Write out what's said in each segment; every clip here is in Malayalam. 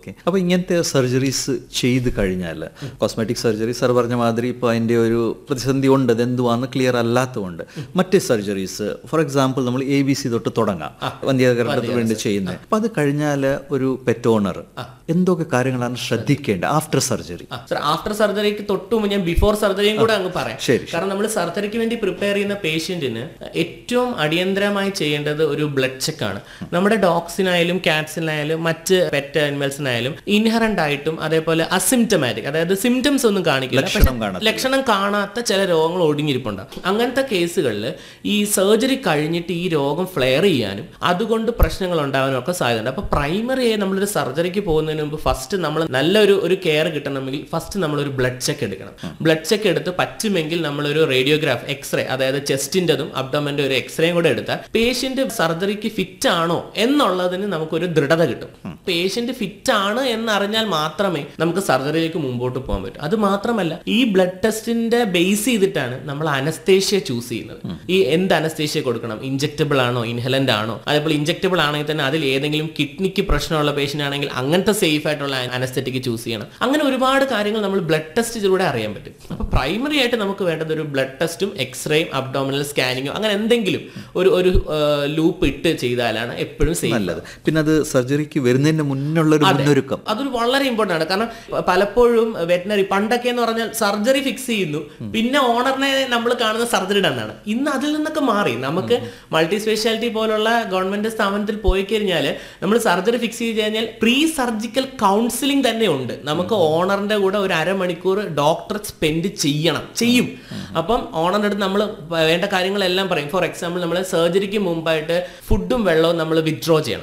ഓക്കെ അപ്പോൾ ഇങ്ങനത്തെ സർജറീസ് ചെയ്ത് കഴിഞ്ഞാൽ കോസ്മെറ്റിക് സർജറി സർ പറഞ്ഞ മാതിരി ഇപ്പോൾ അതിൻ്റെ ഒരു പ്രതിസന്ധി ഉണ്ട് അത് എന്തുവാന്ന് ക്ലിയർ അല്ലാത്തതുകൊണ്ട് മറ്റ് സർജറീസ് ഫോർ എക്സാമ്പിൾ നമ്മൾ എ ബി സി തൊട്ട് തുടങ്ങാം വന്ധ്യകരണത്തിന് വേണ്ടി ചെയ്യുന്നത് അപ്പം അത് കഴിഞ്ഞാൽ ഒരു പെറ്റ് ഓണർ എന്തൊക്കെ കാര്യങ്ങളാണ് ശ്രദ്ധിക്കേണ്ടത് ആഫ്റ്റർ സർജറി സർ ആഫ്റ്റർ സർജറിക്ക് തൊട്ട് മുമ്പ് ഞാൻ ബിഫോർ സർജറിയും കൂടെ അങ്ങ് പറയാം ശരി, കാരണം നമ്മൾ സർജറിക്ക് വേണ്ടി പ്രിപ്പയർ ചെയ്യുന്ന പേഷ്യന്റിന് ഏറ്റവും അടിയന്തരമായി ചെയ്യേണ്ടത് ഒരു ബ്ലഡ് ചെക്ക് ആണ് നമ്മുടെ ഡോഗ്സിനായാലും കാറ്റ്സിനായാലും മറ്റ് പെറ്റ് അനിമൽസിനായാലും ഇൻഹറന്റ് ആയിട്ടും അതേപോലെ അസിംറ്റമാറ്റിക് അതായത് സിംറ്റംസ് ഒന്നും കാണിക്കില്ല പക്ഷെ ലക്ഷണം കാണാത്ത. ലക്ഷണം കാണാത്ത ചില രോഗങ്ങൾ ഒടുങ്ങിയിരിപ്പുണ്ടാകും അങ്ങനത്തെ കേസുകളിൽ ഈ സർജറി കഴിഞ്ഞിട്ട് ഈ രോഗം ഫ്ലെയർ ചെയ്യാനും അതുകൊണ്ട് പ്രശ്നങ്ങൾ ഉണ്ടാകാനും ഒക്കെ സാധ്യതയുണ്ട് അപ്പൊ പ്രൈമറി ആയി നമ്മളൊരു സർജറിക്ക് പോകുന്നതിന് മുമ്പ് ഫസ്റ്റ് നമ്മൾ നല്ലൊരു ഒരു കെയർ കിട്ടണമെങ്കിൽ ഫസ്റ്റ് നമ്മളൊരു ബ്ലഡ് ചെക്ക് എടുക്കണം ബ്ലഡ് ചെക്ക് എടുത്ത് പറ്റുമെങ്കിൽ നമ്മളൊരു റേഡിയോഗ്രാഫ് എക്സ്റേ അതായത് ചെസ്റ്റിൻ്റെതും അബ്ഡോമൻ്റെ ഒരു എക്സ്റേയും കൂടെ എടുത്താൽ പേഷ്യന്റ് സർജറിക്ക് ഫിറ്റ് ആണോ എന്നുള്ളതിന് നമുക്കൊരു ദൃഢത കിട്ടും പേഷ്യന്റ് ഫിറ്റ് ആണ് എന്നറിഞ്ഞാൽ മാത്രമേ നമുക്ക് സർജറിയിലേക്ക് മുമ്പോട്ട് പോകാൻ പറ്റൂ അത് മാത്രമല്ല ഈ ബ്ലഡ് ടെസ്റ്റിന്റെ ബേസ് ചെയ്തിട്ടാണ് നമ്മൾ അനസ്തേഷ്യ ചൂസ് ചെയ്യുന്നത് ഈ എന്ത് അനസ്തേഷ്യ കൊടുക്കണം ഇഞ്ചക്റ്റബിൾ ആണോ ഇൻഹലന്റ് ആണോ അതേപോലെ ഇഞ്ചക്റ്റബിൾ ആണെങ്കിൽ തന്നെ അതിൽ ഏതെങ്കിലും കിഡ്നിക്ക് പ്രശ്നമുള്ള പേഷ്യന്റ് ആണെങ്കിൽ അങ്ങനത്തെ സേഫ് ആയിട്ടുള്ള അനസ്തെറ്റിക് ചൂസ് ചെയ്യണം അങ്ങനെ ഒരുപാട് കാര്യങ്ങൾ നമ്മൾ ബ്ലഡ് ടെസ്റ്റിലൂടെ അറിയാൻ പറ്റും അപ്പൊ പ്രൈമറി ആയിട്ട് നമുക്ക് വേണ്ടത് ഒരു ബ്ലഡ് ടെസ്റ്റും എക്സ്റേയും അബ്ഡോമിനൽ സ്കാനിങ്ങും അങ്ങനെ എന്തെങ്കിലും ഒരു ഒരു ലൂപ്പ് ഇട്ട് ചെയ്താലാണ് എപ്പോഴും സേഫ് നല്ലത് പിന്നെ അത് സർജറിക്ക് വരുന്നതിന് മുന്നുള്ള ഒരു മുന്നൊരുക്കം അതൊരു വളരെ ഇമ്പോർട്ടൻ്റ് ആണ് കാരണം പലപ്പോഴും വെറ്റിനറി പണ്ടൊക്കെ എന്ന് പറഞ്ഞാൽ സർജറി ഫിക്സ് ചെയ്യുന്നു പിന്നെ ഓണറിനെ നമ്മൾ കാണുന്ന സർജറി ഡണ്ണാണ് ഇന്ന് അതിൽ നിന്നൊക്കെ മാറി നമുക്ക് മൾട്ടി സ്പെഷ്യാലിറ്റി പോലുള്ള ഗവൺമെന്റ് സ്ഥാപനത്തിൽ പോയി കഴിഞ്ഞാൽ നമ്മൾ സർജറി ഫിക്സ് ചെയ്ത് കഴിഞ്ഞാൽ പ്രീ സർജിക്കൽ കൗൺസിലിംഗ് തന്നെ ഉണ്ട് നമുക്ക് ഓണറിന്റെ കൂടെ ഒരു അരമണിക്കൂർ ഡോക്ടർ സ്പെൻഡ് ചെയ്യണം ചെയ്യും അപ്പം ഓണറിന്റെ അടുത്ത് നമ്മൾ വേണ്ട കാര്യങ്ങളെല്ലാം പറയും ഫോർ എക്സാമ്പിൾ നമ്മൾ സർജറിക്ക് മുമ്പായിട്ട് ഫുഡും വെള്ളവും നമ്മൾ വിത്ഡ്രോ ചെയ്യണം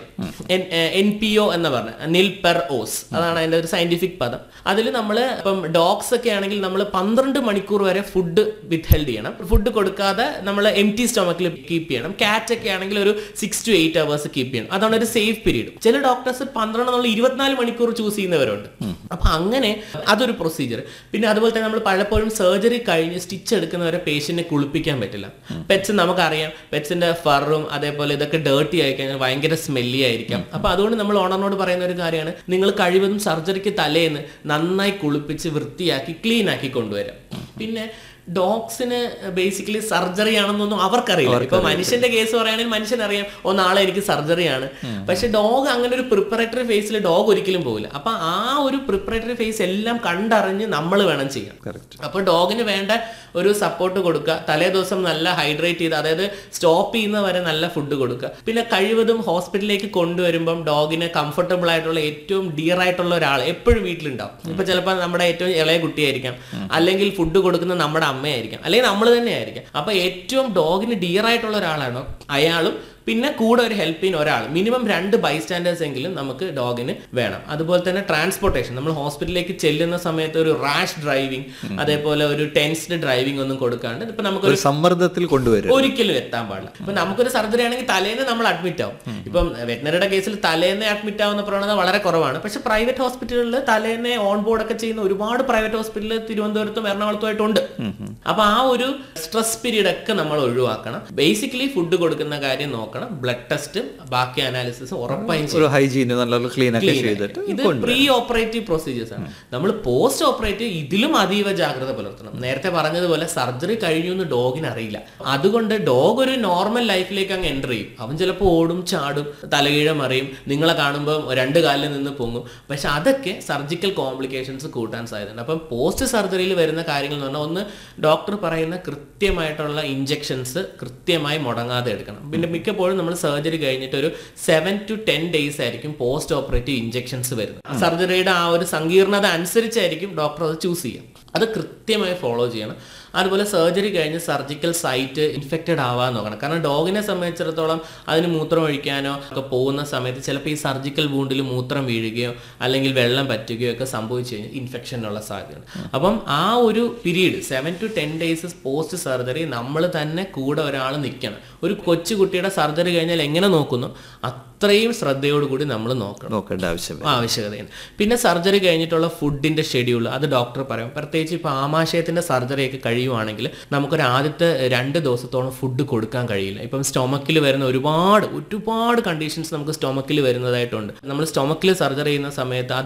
എൻ പി ഒ എന്ന് പറഞ്ഞ നിൽ പെർ ഓസ് അതാണ് അതിന്റെ ഒരു സയന്റിഫിക് പദം അതിൽ നമ്മൾ ഇപ്പം ഡോഗ്സ് ഒക്കെ ആണെങ്കിൽ നമ്മൾ പന്ത്രണ്ട് മണിക്കൂർ വരെ ഫുഡ് വിത്ത് ഹെൽഡ് ചെയ്യണം ഫുഡ് കൊടുക്കാതെ നമ്മൾ എം ടി സ്റ്റൊമക്കിൽ കീപ്പ് ചെയ്യണം കാറ്റ് ഒക്കെ ആണെങ്കിൽ ഒരു six to eight hours keep ചെയ്യണം അതാണ് ഒരു സേഫ് പീരീഡ് ചില ഡോക്ടേഴ്സ് പന്ത്രണ്ട് എന്നുള്ള ഇരുപത്തിനാല് മണിക്കൂർ ചൂസ് ചെയ്യുന്നവരുണ്ട് അപ്പൊ അങ്ങനെ അതൊരു പ്രൊസീജിയർ പിന്നെ അതുപോലെ തന്നെ നമ്മൾ പലപ്പോഴും സർജറി കഴിഞ്ഞ് സ്റ്റിച്ച് എടുക്കുന്നവരെ പേഷ്യന്റിനെ കുളിപ്പിക്കാൻ പറ്റില്ല പെറ്റ്സ് നമുക്കറിയാം പെറ്റ്സിന്റെ ഫറും അതേപോലെ ഇതൊക്കെ ഡേർട്ടി ആയി കഴിഞ്ഞാൽ ഭയങ്കര സ്മെല്ലി ആയിരിക്കാം അപ്പൊ അതുകൊണ്ട് നമ്മൾ ഓണറിനോട് പറയുന്ന ഒരു കാര്യമാണ് നിങ്ങൾ കഴിവതും സർജറിക്ക് തലേന്ന് നന്നായി കുളിപ്പിച്ച് വൃത്തിയാക്കി ക്ലീൻ ആക്കി കൊണ്ടുവരാം പിന്നെ ഡോഗ്സിന് ബേസിക്കലി സർജറി ആണെന്നൊന്നും അവർക്കറിയില്ല ഇപ്പൊ മനുഷ്യന്റെ കേസ് പറയുകയാണെങ്കിൽ മനുഷ്യനറിയാം ഓ നാളെ എനിക്ക് സർജറിയാണ് പക്ഷെ ഡോഗ് അങ്ങനെ ഒരു പ്രിപ്പറേറ്ററി ഫേസിൽ ഡോഗ് ഒരിക്കലും പോകില്ല അപ്പൊ ആ ഒരു പ്രിപ്പറേറ്ററി ഫേസ് എല്ലാം കണ്ടറിഞ്ഞ് നമ്മൾ വേണം ചെയ്യാൻ അപ്പൊ ഡോഗിന് വേണ്ട ഒരു സപ്പോർട്ട് കൊടുക്കുക തലേ ദിവസം നല്ല ഹൈഡ്രേറ്റ് ചെയ്ത് അതായത് സ്റ്റോപ്പ് ചെയ്യുന്ന വരെ നല്ല ഫുഡ് കൊടുക്കുക പിന്നെ കഴിവതും ഹോസ്പിറ്റലിലേക്ക് കൊണ്ടുവരുമ്പം ഡോഗിന് കംഫർട്ടബിൾ ആയിട്ടുള്ള ഏറ്റവും ഡിയർ ആയിട്ടുള്ള ഒരാൾ എപ്പോഴും വീട്ടിലുണ്ടാവും ഇപ്പൊ ചിലപ്പോൾ നമ്മുടെ ഏറ്റവും ഇളയ കുട്ടിയായിരിക്കാം അല്ലെങ്കിൽ ഫുഡ് കൊടുക്കുന്ന നമ്മുടെ അമ്മയായിരിക്കാം അല്ലെങ്കിൽ നമ്മൾ തന്നെ ആയിരിക്കാം അപ്പൊ ഏറ്റവും ഡോഗിന് ഡിയർ ആയിട്ടുള്ള ഒരാളാണോ അയാളും പിന്നെ കൂടെ ഒരു ഹെൽപ്പ് ചെയ്യുന്ന ഒരാൾ മിനിമം രണ്ട് ബൈസ്റ്റാൻഡേഴ്സ് എങ്കിലും നമുക്ക് ഡോഗിന് വേണം അതുപോലെ തന്നെ ട്രാൻസ്പോർട്ടേഷൻ നമ്മൾ ഹോസ്പിറ്റലിലേക്ക് ചെല്ലുന്ന സമയത്ത് ഒരു റാഷ് ഡ്രൈവിംഗ് അതേപോലെ ഒരു ടെൻസ്ഡ് ഡ്രൈവിംഗ് ഒന്നും കൊടുക്കാണ്ട് ഇപ്പൊ നമുക്കൊരു ഒരു സമ്മർദ്ദത്തിൽ കൊണ്ടുവരും ഒരിക്കലും എത്താൻ പാടില്ല ഇപ്പൊ നമുക്കൊരു സർജറി ആണെങ്കിൽ തലേന്ന് നമ്മൾ അഡ്മിറ്റ് ആവും ഇപ്പം വെറ്റിനറിയുടെ കേസിൽ തലേന്ന് അഡ്മിറ്റ് ആവുന്ന പ്രവണത വളരെ കുറവാണ് പക്ഷെ പ്രൈവറ്റ് ഹോസ്പിറ്റലുകളിൽ തലേന്ന് ഓൺ ബോർഡ് ഒക്കെ ചെയ്യുന്ന ഒരുപാട് പ്രൈവറ്റ് ഹോസ്പിറ്റലിൽ തിരുവനന്തപുരത്തും എറണാകുളത്തുമായിട്ടുണ്ട് അപ്പൊ ആ ഒരു സ്ട്രെസ് പീരീഡ് ഒക്കെ നമ്മൾ ഒഴിവാക്കണം ബേസിക്കലി ഫുഡ് കൊടുക്കുന്ന കാര്യം നോക്കണം ബ്ലഡ് ടെസ്റ്റും ബാക്കി അനാലിസിസും ഉറപ്പായും ചെയ്യണം. ഒരു ഹൈജീന് നല്ല ക്ലീൻ ഒക്കെ Clean ചെയ്തിട്ട് ഇത് പ്രീ ഓപ്പറേറ്റീവ് പ്രൊസീജിയേഴ്സ് ആണ് നമ്മൾ പോസ്റ്റ് ഓപ്പറേറ്റീവ് ഇതിലും അതീവ ജാഗ്രത പുലർത്തണം നേരത്തെ പറഞ്ഞതുപോലെ സർജറി കഴിഞ്ഞു എന്ന് ഡോഗിന് അറിയില്ല അതുകൊണ്ട് ഡോഗ് ഒരു നോർമൽ ലൈഫിലേക്ക് അങ്ങ് എൻ്റർ ചെയ്യും അവൻ ചിലപ്പോൾ ഓടും ചാടും തലകീഴ മറിയും നിങ്ങളെ കാണുമ്പോൾ രണ്ട് കാലിൽ നിന്ന് പൊങ്ങും പക്ഷെ അതൊക്കെ സർജിക്കൽ കോംപ്ലിക്കേഷൻസ് കൂട്ടാൻ സാധ്യതയുണ്ട് അപ്പം പോസ്റ്റ് സർജറിയിൽ വരുന്ന കാര്യങ്ങൾ എന്ന് പറഞ്ഞാൽ ഒന്ന് ഡോക്ടർ പറയുന്ന കൃത്യമായിട്ടുള്ള ഇഞ്ചെക്ഷൻസ് കൃത്യമായി മുടങ്ങാതെ എടുക്കണം പിന്നെ മിക്കപ്പോഴും നമ്മൾ സർജറി കഴിഞ്ഞിട്ട് ഒരു സെവൻ ടു ടെൻ ഡേയ്സ് ആയിരിക്കും പോസ്റ്റ് ഓപ്പറേറ്റീവ് ഇഞ്ചെക്ഷൻസ് വരുന്നത് സർജറിയുടെ ആ ഒരു സങ്കീർണത അനുസരിച്ചായിരിക്കും ഡോക്ടർ അത് ചൂസ് ചെയ്യുക അത് കൃത്യമായി ഫോളോ ചെയ്യണം അതുപോലെ സർജറി കഴിഞ്ഞ് സർജിക്കൽ സൈറ്റ് ഇൻഫെക്റ്റഡ് ആവാൻ നോക്കണം കാരണം ഡോഗിനെ സംബന്ധിച്ചിടത്തോളം അതിന് മൂത്രം ഒഴിക്കാനോ ഒക്കെ പോകുന്ന സമയത്ത് ചിലപ്പോൾ ഈ സർജിക്കൽ വൂണ്ടിൽ മൂത്രം വീഴുകയോ അല്ലെങ്കിൽ വെള്ളം പറ്റുകയോ ഒക്കെ സംഭവിച്ചു കഴിഞ്ഞാൽ ഇൻഫെക്ഷനുള്ള സാധ്യതയുണ്ട് അപ്പം ആ ഒരു period seven to ten days post surgery നമ്മൾ തന്നെ കൂടെ ഒരാൾ നിൽക്കണം ഒരു കൊച്ചുകുട്ടിയുടെ സർജറി കഴിഞ്ഞാൽ എങ്ങനെ നോക്കുന്നു അത്രയും ശ്രദ്ധയോടുകൂടി നമ്മൾ നോക്കണം നോക്കേണ്ട ആവശ്യം ആവശ്യകതയാണ് പിന്നെ സർജറി കഴിഞ്ഞിട്ടുള്ള ഫുഡിന്റെ ഷെഡ്യൂൾ അത് ഡോക്ടർ പറയും പ്രത്യേകിച്ച് ഇപ്പോൾ ആമാശയത്തിന്റെ സർജറി ഒക്കെ കഴിയുവാണെങ്കിൽ നമുക്കൊരു ആദ്യത്തെ രണ്ട് ദിവസത്തോളം ഫുഡ് കൊടുക്കാൻ കഴിയില്ല ഇപ്പം സ്റ്റൊമക്കിൽ വരുന്ന ഒരുപാട് ഒരുപാട് കണ്ടീഷൻസ് നമുക്ക് സ്റ്റൊമക്കിൽ വരുന്നതായിട്ടുണ്ട് നമ്മൾ സ്റ്റൊമക്കിൽ സർജറി ചെയ്യുന്ന സമയത്ത്